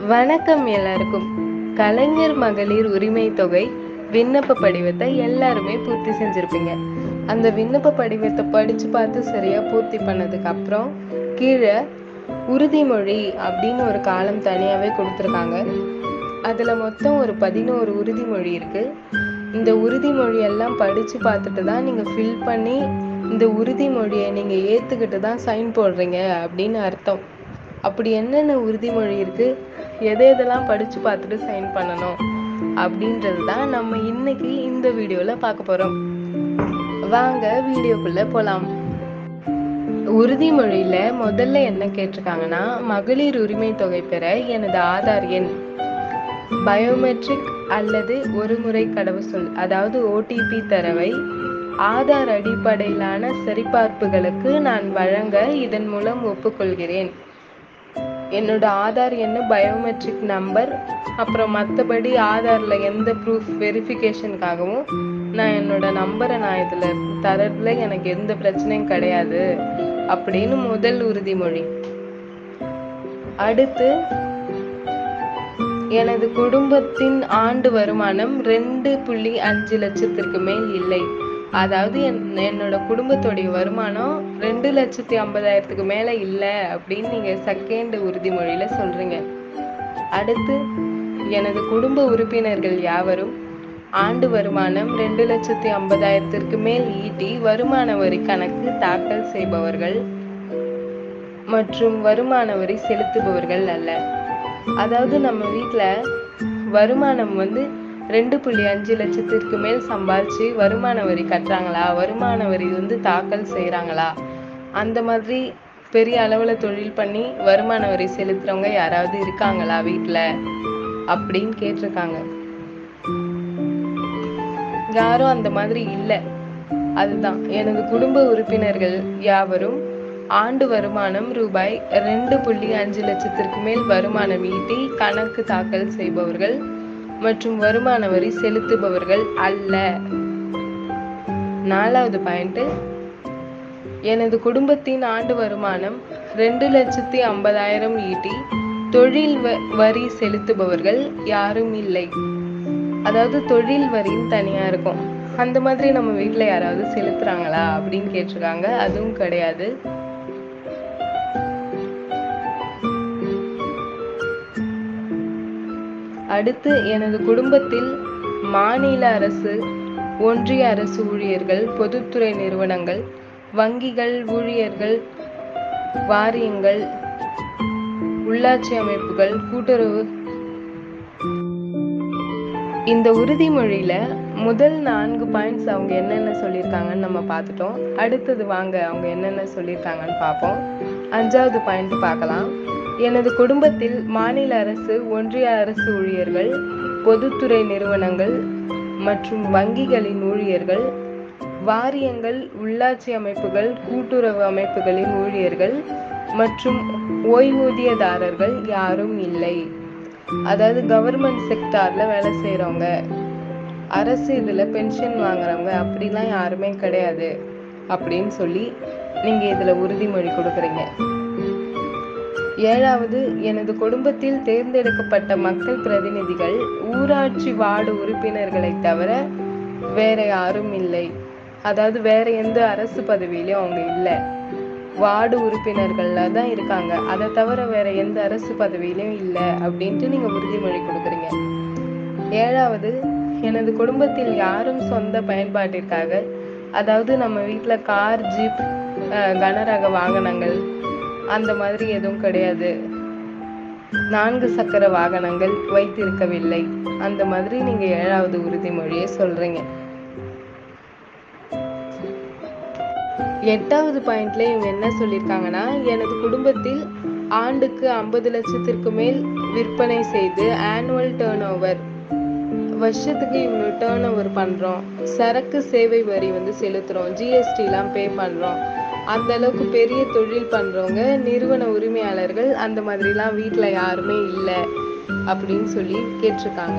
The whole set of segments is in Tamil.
வணக்கம் எல்லாருக்கும் கலைஞர் மகளிர் உரிமை தொகை விண்ணப்ப படிவத்தை எல்லாருமே பூர்த்தி செஞ்சிருப்பீங்க அந்த விண்ணப்ப படிவத்தை படிச்சு பார்த்து சரியா பூர்த்தி பண்ணதுக்கு அப்புறம் கீழே உறுதிமொழி அப்படின்னு ஒரு காலம் தனியாவே கொடுத்துருக்காங்க அதுல மொத்தம் ஒரு பதினோரு உறுதிமொழி இருக்கு இந்த உறுதிமொழி எல்லாம் படிச்சு பார்த்துட்டு தான் நீங்க ஃபில் பண்ணி இந்த உறுதிமொழியை நீங்க ஏத்துக்கிட்டு தான் சைன் போடுறீங்க அப்படின்னு அர்த்தம் அப்படி என்னென்ன உறுதிமொழி இருக்கு எதை எதெல்லாம் படிச்சு பார்த்துட்டு சைன் பண்ணணும் அப்படின்றது தான் நம்ம இன்னைக்கு இந்த வீடியோல பார்க்க போறோம் வாங்க வீடியோக்குள்ள போலாம் உறுதிமொழியில முதல்ல என்ன கேட்டிருக்காங்கன்னா மகளிர் உரிமை தொகை பெற எனது ஆதார் எண் பயோமெட்ரிக் அல்லது ஒரு முறை கடவுச்சொல் அதாவது ஓடிபி தரவை ஆதார் அடிப்படையிலான சரிபார்ப்புகளுக்கு நான் வழங்க இதன் மூலம் ஒப்புக்கொள்கிறேன் என்னோட ஆதார் எண்ணு பயோமெட்ரிக் நம்பர் அப்புறம் மற்றபடி ஆதாரில் எந்த ப்ரூஃப் வெரிஃபிகேஷனுக்காகவும் நான் என்னோட நம்பரை நான் இதில் தரதுல எனக்கு எந்த பிரச்சனையும் கிடையாது அப்படின்னு முதல் உறுதிமொழி அடுத்து எனது குடும்பத்தின் ஆண்டு வருமானம் ரெண்டு புள்ளி அஞ்சு லட்சத்திற்கு மேல் இல்லை அதாவது என் என்னோட குடும்பத்துடைய வருமானம் ரெண்டு லட்சத்தி ஐம்பதாயிரத்துக்கு மேல இல்லை அப்படின்னு நீங்க செகண்ட் உறுதிமொழியில சொல்றீங்க அடுத்து எனது குடும்ப உறுப்பினர்கள் யாவரும் ஆண்டு வருமானம் ரெண்டு லட்சத்தி ஐம்பதாயிரத்திற்கு மேல் ஈட்டி வருமான வரி கணக்கு தாக்கல் செய்பவர்கள் மற்றும் வருமான வரி செலுத்துபவர்கள் அல்ல அதாவது நம்ம வீட்ல வருமானம் வந்து ரெண்டு புள்ளி அஞ்சு லட்சத்திற்கு மேல் சம்பாதிச்சு வருமான வரி கட்டுறாங்களா வருமான வரி வந்து தாக்கல் செய்றாங்களா அந்த மாதிரி பெரிய அளவுல தொழில் பண்ணி வருமான வரி செலுத்துறவங்க யாராவது இருக்காங்களா வீட்ல அப்படின்னு கேட்டிருக்காங்க யாரும் அந்த மாதிரி இல்லை அதுதான் எனது குடும்ப உறுப்பினர்கள் யாவரும் ஆண்டு வருமானம் ரூபாய் ரெண்டு புள்ளி அஞ்சு லட்சத்திற்கு மேல் வருமானம் ஈட்டி கணக்கு தாக்கல் செய்பவர்கள் மற்றும் வருமான வரி செலுத்துபவர்கள் அல்ல நாலாவது பாயிண்ட் எனது குடும்பத்தின் ஆண்டு வருமானம் ரெண்டு லட்சத்தி ஐம்பதாயிரம் ஈட்டி தொழில் வ- வரி செலுத்துபவர்கள் யாரும் இல்லை அதாவது தொழில் வரின்னு தனியா இருக்கும் அந்த மாதிரி நம்ம வீட்ல யாராவது செலுத்துறாங்களா அப்படின்னு கேட்டிருக்காங்க அதுவும் கிடையாது அடுத்து எனது குடும்பத்தில் மாநில அரசு ஒன்றிய அரசு ஊழியர்கள் பொதுத்துறை நிறுவனங்கள் வங்கிகள் ஊழியர்கள் வாரியங்கள் உள்ளாட்சி அமைப்புகள் கூட்டுறவு இந்த உறுதிமொழியில முதல் நான்கு பாயிண்ட்ஸ் அவங்க என்னென்ன சொல்லியிருக்காங்கன்னு நம்ம பார்த்துட்டோம் அடுத்தது வாங்க அவங்க என்னென்ன சொல்லியிருக்காங்கன்னு பார்ப்போம் அஞ்சாவது பாயிண்ட் பார்க்கலாம் எனது குடும்பத்தில் மாநில அரசு ஒன்றிய அரசு ஊழியர்கள் பொதுத்துறை நிறுவனங்கள் மற்றும் வங்கிகளின் ஊழியர்கள் வாரியங்கள் உள்ளாட்சி அமைப்புகள் கூட்டுறவு அமைப்புகளின் ஊழியர்கள் மற்றும் ஓய்வூதியதாரர்கள் யாரும் இல்லை அதாவது கவர்மெண்ட் செக்டார்ல வேலை செய்றவங்க அரசு இதுல பென்ஷன் வாங்குறவங்க அப்படிலாம் யாருமே கிடையாது அப்படின்னு சொல்லி நீங்க இதுல உறுதிமொழி கொடுக்குறீங்க ஏழாவது எனது குடும்பத்தில் தேர்ந்தெடுக்கப்பட்ட மக்கள் பிரதிநிதிகள் ஊராட்சி வார்டு உறுப்பினர்களை தவிர வேற யாரும் இல்லை அதாவது வேற எந்த அரசு பதவியிலயும் அவங்க இல்லை வார்டு உறுப்பினர்கள்ல தான் இருக்காங்க அதை தவிர வேற எந்த அரசு பதவியிலும் இல்லை அப்படின்ட்டு நீங்க உறுதிமொழி கொடுக்குறீங்க ஏழாவது எனது குடும்பத்தில் யாரும் சொந்த பயன்பாட்டிற்காக அதாவது நம்ம வீட்ல கார் ஜீப் அஹ், கனரக வாகனங்கள் அந்த மாதிரி எதுவும் கிடையாது நான்கு சக்கர வாகனங்கள் வைத்திருக்கவில்லை அந்த மாதிரி நீங்க ஏழாவது உறுதிமொழியை சொல்றீங்க எட்டாவது பாயிண்ட்ல இவங்க என்ன சொல்லியிருக்காங்கன்னா எனது குடும்பத்தில் ஆண்டுக்கு ஐம்பது லட்சத்திற்கு மேல் விற்பனை செய்து ஆனுவல் டேர்ன் ஓவர் வருஷத்துக்கு இவ்வளோ டேர்ன் ஓவர் பண்றோம் சரக்கு சேவை வரி வந்து செலுத்துறோம் ஜிஎஸ்டி எல்லாம் பே பண்றோம் அந்த அளவுக்கு பெரிய தொழில் பண்றவங்க நிறுவன உரிமையாளர்கள் அந்த மாதிரிலாம் வீட்ல யாருமே இல்லை அப்படின்னு சொல்லி கேட்டிருக்காங்க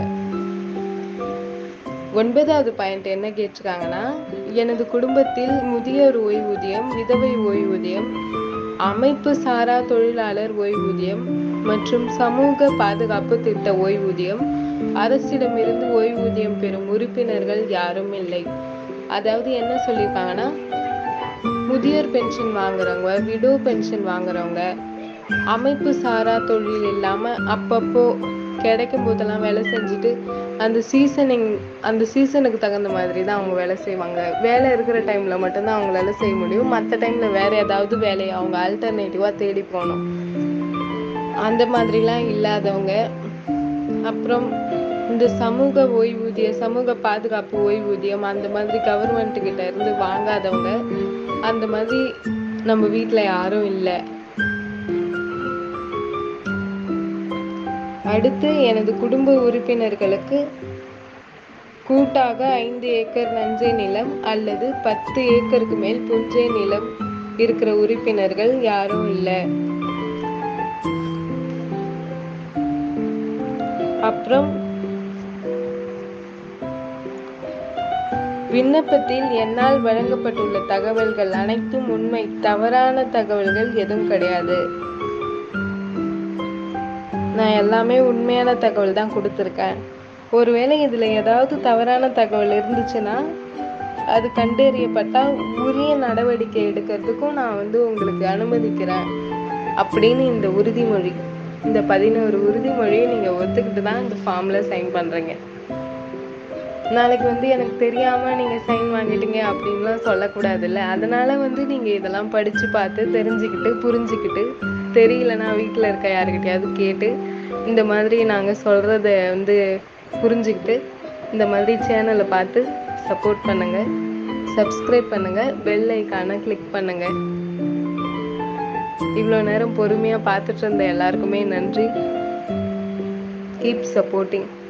ஒன்பதாவது பாயிண்ட் என்ன கேட்டிருக்காங்கன்னா எனது குடும்பத்தில் முதியோர் ஓய்வூதியம் விதவை ஓய்வூதியம் அமைப்பு சாரா தொழிலாளர் ஓய்வூதியம் மற்றும் சமூக பாதுகாப்பு திட்ட ஓய்வூதியம் அரசிடமிருந்து ஓய்வூதியம் பெறும் உறுப்பினர்கள் யாரும் இல்லை அதாவது என்ன சொல்லியிருக்காங்கன்னா முதியோர் பென்ஷன் வாங்குறவங்க விடோ பென்ஷன் வாங்குறவங்க அமைப்பு சாரா தொழில் இல்லாம அப்பப்போ கிடைக்கும் போதெல்லாம் வேலை செஞ்சுட்டு அந்த சீசனிங் அந்த சீசனுக்கு தகுந்த மாதிரி தான் அவங்க வேலை செய்வாங்க வேலை இருக்கிற டைம்ல மட்டும்தான் அவங்களால செய்ய முடியும் மற்ற டைம்ல வேற ஏதாவது வேலையை அவங்க ஆல்டர்னேட்டிவா தேடி போகணும் அந்த மாதிரிலாம் இல்லாதவங்க அப்புறம் இந்த சமூக ஓய்வூதிய சமூக பாதுகாப்பு ஓய்வூதியம் அந்த மாதிரி கவர்மெண்ட் கிட்ட இருந்து வாங்காதவங்க அந்த மாதிரி நம்ம வீட்ல யாரும் இல்லை அடுத்து எனது குடும்ப உறுப்பினர்களுக்கு கூட்டாக ஐந்து ஏக்கர் நஞ்சை நிலம் அல்லது பத்து ஏக்கருக்கு மேல் புஞ்சை நிலம் இருக்கிற உறுப்பினர்கள் யாரும் இல்லை அப்புறம் விண்ணப்பத்தில் என்னால் வழங்கப்பட்டுள்ள தகவல்கள் அனைத்தும் உண்மை தவறான தகவல்கள் எதுவும் கிடையாது நான் எல்லாமே உண்மையான தகவல் தான் கொடுத்துருக்கேன் ஒருவேளை இதுல ஏதாவது தவறான தகவல் இருந்துச்சுன்னா அது கண்டறியப்பட்டா உரிய நடவடிக்கை எடுக்கிறதுக்கும் நான் வந்து உங்களுக்கு அனுமதிக்கிறேன் அப்படின்னு இந்த உறுதிமொழி இந்த பதினோரு உறுதிமொழியை நீங்க ஒத்துக்கிட்டு தான் இந்த ஃபார்ம்ல சைன் பண்றீங்க நாளைக்கு வந்து எனக்கு தெரியாம நீங்க சைன் வாங்கிட்டீங்க அப்படின்லாம் சொல்லக்கூடாதுல்ல அதனால வந்து நீங்க இதெல்லாம் படிச்சு பார்த்து தெரிஞ்சுக்கிட்டு புரிஞ்சுக்கிட்டு தெரியலனா வீட்ல இருக்க யாருக்கிட்டயாவது கேட்டு இந்த மாதிரி நாங்க சொல்றத வந்து புரிஞ்சுக்கிட்டு இந்த மாதிரி சேனலை பார்த்து சப்போர்ட் பண்ணுங்க சப்ஸ்கிரைப் பண்ணுங்க பெல் ஐக்கானை கிளிக் பண்ணுங்க இவ்வளோ நேரம் பொறுமையா பார்த்துட்டு இருந்த எல்லாருக்குமே நன்றி கீப் சப்போர்ட்டிங்